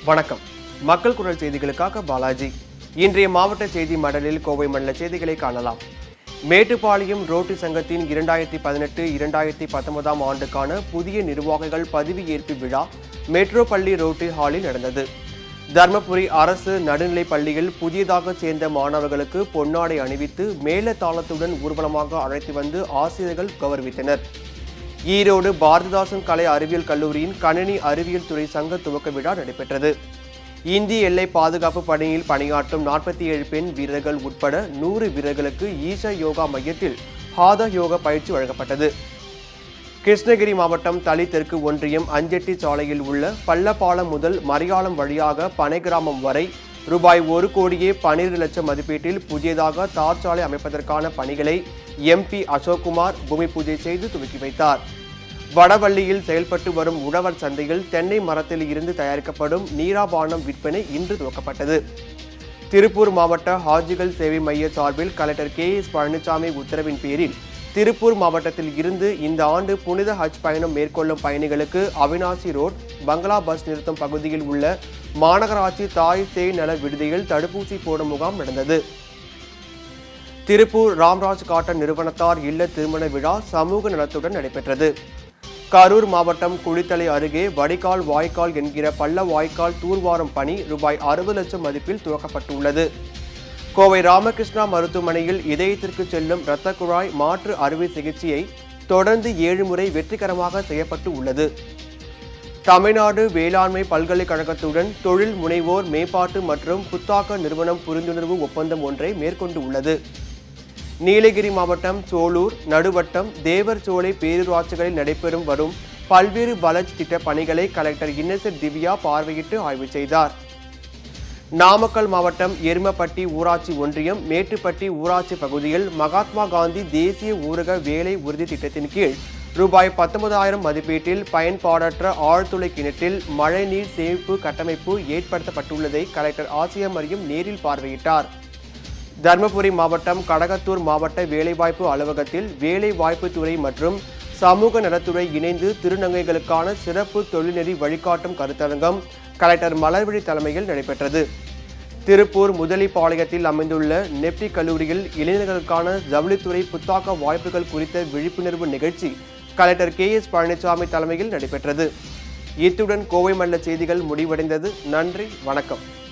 வணக்கம் மக்கள் குரல் செய்திகளுக்காக பாலாஜி இன்றைய மாவட்ட செய்தி மடலில் கோவை மண்டல செய்திகளை காணலாம் மேட்டுப்பாளையம் ரோட்டு சங்கத்தின் இரண்டாயிரத்தி பதினெட்டு இரண்டாயிரத்தி பத்தொன்பதாம் ஆண்டுக்கான புதிய நிர்வாகிகள் பதவியேற்பு விழா மெட்ரோ பள்ளி ரோட்டு ஹாலில் நடந்தது தர்மபுரி அரசு நடுநிலைப் பள்ளியில் புதியதாக சேர்ந்த மாணவர்களுக்கு பொன்னாடை அணிவித்து மேளதாளத்துடன் ஊர்வலமாக அழைத்து வந்து ஆசிரியர்கள் கௌரவித்தனர் ஈரோடு பாரதிதாசன் கலை அறிவியல் கல்லூரியின் கணினி அறிவியல் துறை சங்க துவக்க விழா நடைபெற்றது இந்திய எல்லை பாதுகாப்பு பணியில் பணியாற்றும் நாற்பத்தி ஏழு பெண் வீரர்கள் உட்பட நூறு வீரர்களுக்கு ஈஷா யோகா மையத்தில் ஹாதா யோகா பயிற்சி வழங்கப்பட்டது கிருஷ்ணகிரி மாவட்டம் தளி தெற்கு ஒன்றியம் அஞ்செட்டி சாலையில் உள்ள பள்ளப்பாலம் முதல் மரியாளம் வழியாக பனை கிராமம் வரை ரூபாய் ஒரு கோடியே பன்னிரண்டு லட்சம் மதிப்பீட்டில் புதியதாக தார் சாலை அமைப்பதற்கான பணிகளை எம்பி அசோக்குமார் பூமி பூஜை செய்து துவக்கி வைத்தார் வடவள்ளியில் செயல்பட்டு வரும் உழவர் சந்தையில் தென்னை மரத்தில் இருந்து தயாரிக்கப்படும் நீராபானம் விற்பனை இன்று துவக்கப்பட்டது திருப்பூர் மாவட்ட ஹாஜிகள் சேவை மைய சார்பில் கலெக்டர் கே எஸ் பழனிசாமி உத்தரவின் பேரில் திருப்பூர் மாவட்டத்தில் இருந்து இந்த ஆண்டு புனித ஹஜ் பயணம் மேற்கொள்ளும் பயணிகளுக்கு அவினாசி ரோட் பங்களா பஸ் நிறுத்தம் பகுதியில் உள்ள மாநகராட்சி தாய் சேய் நல விடுதியில் தடுப்பூசி போடும் முகாம் நடந்தது திருப்பூர் ராம்ராஜ் காட்டன் நிறுவனத்தார் இல்ல திருமண விழா சமூக நலத்துடன் நடைபெற்றது கரூர் மாவட்டம் குளித்தலை அருகே வடிகால் வாய்க்கால் என்கிற பள்ள வாய்க்கால் தூர்வாரும் பணி ரூபாய் அறுபது லட்சம் மதிப்பில் துவக்கப்பட்டுள்ளது கோவை ராமகிருஷ்ணா மருத்துவமனையில் இதயத்திற்கு செல்லும் இரத்த குழாய் மாற்று அறுவை சிகிச்சையை தொடர்ந்து ஏழு முறை வெற்றிகரமாக செய்யப்பட்டு உள்ளது தமிழ்நாடு வேளாண்மை பல்கலைக்கழகத்துடன் தொழில் முனைவோர் மேம்பாட்டு மற்றும் புத்தாக்க நிறுவனம் புரிந்துணர்வு ஒப்பந்தம் ஒன்றை மேற்கொண்டு உள்ளது நீலகிரி மாவட்டம் சோலூர் நடுவட்டம் தேவர்சோலை பேரூராட்சிகளில் நடைபெறும் வரும் பல்வேறு வளர்ச்சி திட்ட பணிகளை கலெக்டர் இன்னசென்ட் திவ்யா பார்வையிட்டு ஆய்வு செய்தார் நாமக்கல் மாவட்டம் எருமப்பட்டி ஊராட்சி ஒன்றியம் மேட்டுப்பட்டி ஊராட்சி பகுதியில் மகாத்மா காந்தி தேசிய ஊரக வேலை உறுதி திட்டத்தின் கீழ் ரூபாய் பத்தொன்பதாயிரம் மதிப்பீட்டில் பயன்பாடற்ற ஆழ்துளை கிணற்றில் மழைநீர் சேமிப்பு கட்டமைப்பு ஏற்படுத்தப்பட்டுள்ளதை கலெக்டர் ஆசியா மரியம் நேரில் பார்வையிட்டார் தர்மபுரி மாவட்டம் கடகத்தூர் மாவட்ட வேலைவாய்ப்பு அலுவலகத்தில் வேலைவாய்ப்பு துறை மற்றும் சமூக நலத்துறை இணைந்து திருநங்கைகளுக்கான சிறப்பு தொழில்நெறி வழிகாட்டும் கருத்தரங்கம் கலெக்டர் மலர்விழி தலைமையில் நடைபெற்றது திருப்பூர் முதலிப்பாளையத்தில் அமைந்துள்ள நெப்டி கல்லூரியில் இளைஞர்களுக்கான ஜவுளித்துறை புத்தாக்க வாய்ப்புகள் குறித்த விழிப்புணர்வு நிகழ்ச்சி கலெக்டர் கே எஸ் பழனிசாமி தலைமையில் நடைபெற்றது இத்துடன் கோவை மண்டல செய்திகள் முடிவடைந்தது நன்றி வணக்கம்